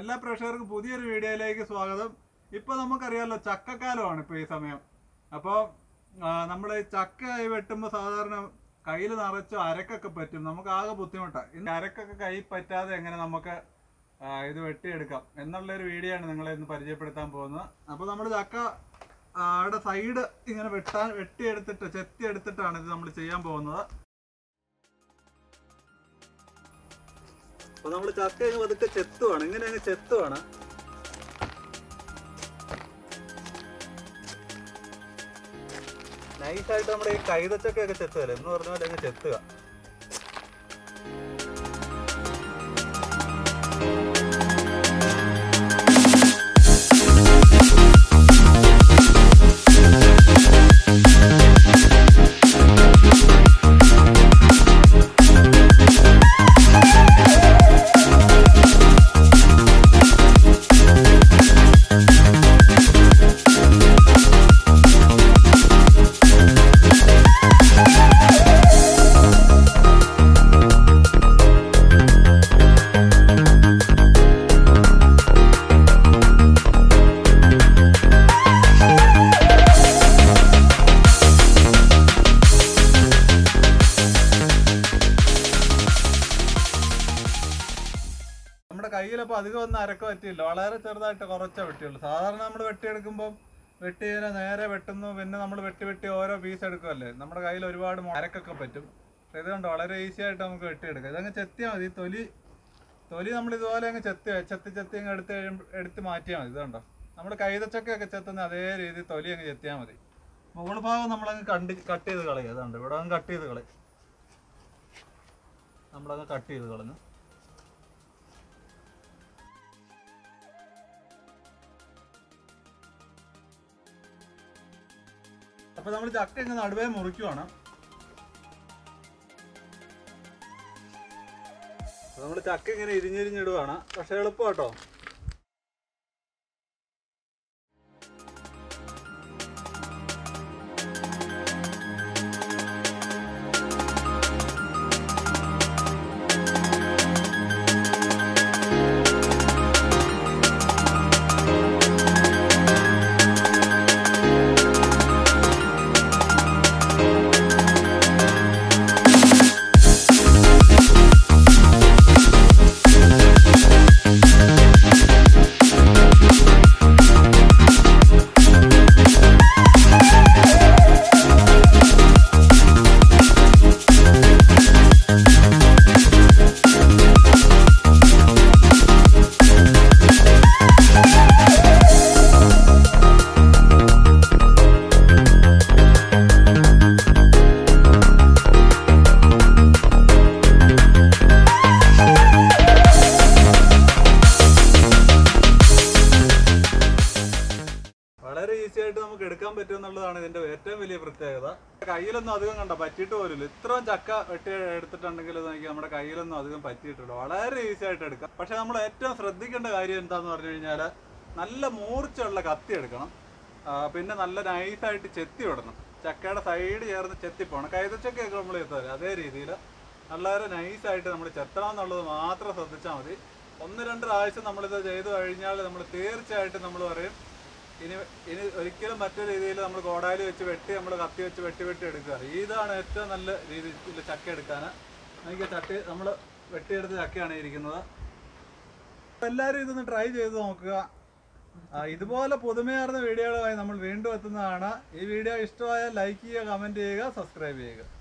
എല്ലാ പ്രേക്ഷകർക്കും പുതിയൊരു വീഡിയോയിലേക്ക് സ്വാഗതം ഇപ്പൊ നമുക്കറിയാലോ ചക്കക്കാലമാണ് ഇപ്പൊ ഈ സമയം അപ്പോൾ നമ്മൾ ചക്ക വെട്ടുമ്പോൾ സാധാരണ കയ്യിൽ നിറച്ച് അരക്കൊക്കെ പറ്റും നമുക്ക് ആകെ ബുദ്ധിമുട്ടാണ് ഇന്ന് അരക്കൊക്കെ കൈ പറ്റാതെ എങ്ങനെ നമുക്ക് ആ, ഇത് വെട്ടിയെടുക്കാം എന്നുള്ളൊരു വീഡിയോ ആണ് നിങ്ങളെ ഇന്ന് പരിചയപ്പെടുത്താൻ പോകുന്നത് അപ്പോൾ നമ്മൾ ചക്ക ആ, അവിടെ സൈഡ് ഇങ്ങനെ വെട്ടാൻ വെട്ടിയെടുത്തിട്ട് ചെത്തി എടുത്തിട്ടാണ് ഇത് നമ്മൾ ചെയ്യാൻ പോകുന്നത് അപ്പൊ നമ്മൾ ചക്ക അങ്ങ് പതുക്കെ ചെത്തുവാണ് ഇങ്ങനെ അങ്ങ് ചെത്തുവാണ് നൈസായിട്ട് നമ്മുടെ ഈ കൈതച്ചക്കയൊക്കെ ചെത്തുകയല്ലേ എന്ന് പറഞ്ഞ പോലെ അങ്ങ് ചെത്തുക നമ്മുടെ കയ്യിലപ്പോൾ അധികം ഒന്നും അരക്ക പറ്റിയില്ല വളരെ ചെറുതായിട്ട് കുറച്ചേ വെട്ടിയുള്ളൂ സാധാരണ നമ്മൾ വെട്ടിയെടുക്കുമ്പോൾ വെട്ടി ഇങ്ങനെ നേരെ വെട്ടുന്നു പിന്നെ നമ്മൾ വെട്ടി വെട്ടി ഓരോ പീസ് എടുക്കുമല്ലേ നമ്മുടെ കയ്യിൽ ഒരുപാട് മൊ- അരക്കൊക്കെ പറ്റും പക്ഷേ ഇത് കണ്ടോ വളരെ ഈസി ആയിട്ട് നമുക്ക് വെട്ടിയെടുക്കാം ഇതങ്ങ് ചെത്തിയാൽ മതി ഈ തൊലി തൊലി നമ്മൾ ഇതുപോലെ അങ്ങ് ചെത്തി ചെത്തി ചെത്തി അങ്ങ് എടുത്ത് കഴിയുമ്പ- എടുത്ത് മാറ്റിയാൽ മതി ഇത് കണ്ടോ നമ്മൾ കൈതച്ചക്കയൊക്കെ ചെത്തുന്ന അതേ രീതിയിൽ തൊലി അങ്ങ് ചെത്തിയാൽ മതി മുകൾ ഭാഗം നമ്മളങ്ങ് കണ്ട് കട്ട് ചെയ്ത് കളയുക അതുണ്ട് ഇവിടെ അങ്ങ് കട്ട് ചെയ്ത് കളയും നമ്മളങ്ങ് കട്ട് ചെയ്ത് കളഞ്ഞു അപ്പൊ നമ്മൾ ചക്ക ഇങ്ങനെ നടുവേ മുറിക്കുവാണ് നമ്മൾ ചക്ക ഇങ്ങനെ ഇരിഞ്ഞിരിഞ്ഞിടുവാണ് പക്ഷെ എളുപ്പം കേട്ടോ വളരെ ഈസി ആയിട്ട് നമുക്ക് എടുക്കാൻ പറ്റും എന്നുള്ളതാണ് ഇതിന്റെ ഏറ്റവും വലിയ പ്രത്യേകത കയ്യിലൊന്നും അധികം കണ്ട പറ്റിയിട്ട് പോലില്ല ഇത്രയും ചക്ക വെട്ടി എടുത്തിട്ടുണ്ടെങ്കിൽ ഇത് നോക്കി നമ്മുടെ കയ്യിലൊന്നും അധികം പറ്റിയിട്ടില്ല വളരെ ഈസി ആയിട്ട് എടുക്കാം പക്ഷെ നമ്മൾ ഏറ്റവും ശ്രദ്ധിക്കേണ്ട കാര്യം എന്താന്ന് പറഞ്ഞു കഴിഞ്ഞാൽ നല്ല മൂർച്ചയുള്ള കത്തി എടുക്കണം ആ, പിന്നെ നല്ല നൈസായിട്ട് ചെത്തി വിടണം ചക്കയുടെ സൈഡ് ചേർന്ന് ചെത്തിപ്പോണം കൈതച്ചക്കയൊക്കെ നമ്മൾ ചെത്താറ് അതേ രീതിയിൽ വളരെ നൈസായിട്ട് നമ്മൾ ചെത്തണം എന്നുള്ളത് മാത്രം ശ്രദ്ധിച്ചാൽ മതി ഒന്ന് രണ്ട് പ്രാവശ്യം നമ്മളിത് ചെയ്തു കഴിഞ്ഞാൽ നമ്മൾ തീർച്ചയായിട്ടും നമ്മൾ പറയും ഇനി ഇനി ഒരിക്കലും മറ്റു രീതിയിൽ നമ്മൾ കോടാലി വെച്ച് വെട്ടി നമ്മൾ കത്തി വെച്ച് വെട്ടി വെട്ടി എടുക്കുക ഇതാണ് ഏറ്റവും നല്ല രീതിയിൽ ചക്ക എടുക്കാൻ എനിക്ക് ചട്ടി നമ്മൾ വെട്ടിയെടുത്ത ചക്കയാണ് ഇരിക്കുന്നത് അപ്പോൾ എല്ലാവരും ഇതൊന്ന് ട്രൈ ചെയ്ത് നോക്കുക ആ, ഇതുപോലെ പുതുമയാർന്ന വീഡിയോകളുമായി നമ്മൾ വീണ്ടും എത്തുന്നതാണ് ഈ വീഡിയോ ഇഷ്ടമായാൽ ലൈക്ക് ചെയ്യുക കമൻറ്റ് ചെയ്യുക സബ്സ്ക്രൈബ് ചെയ്യുക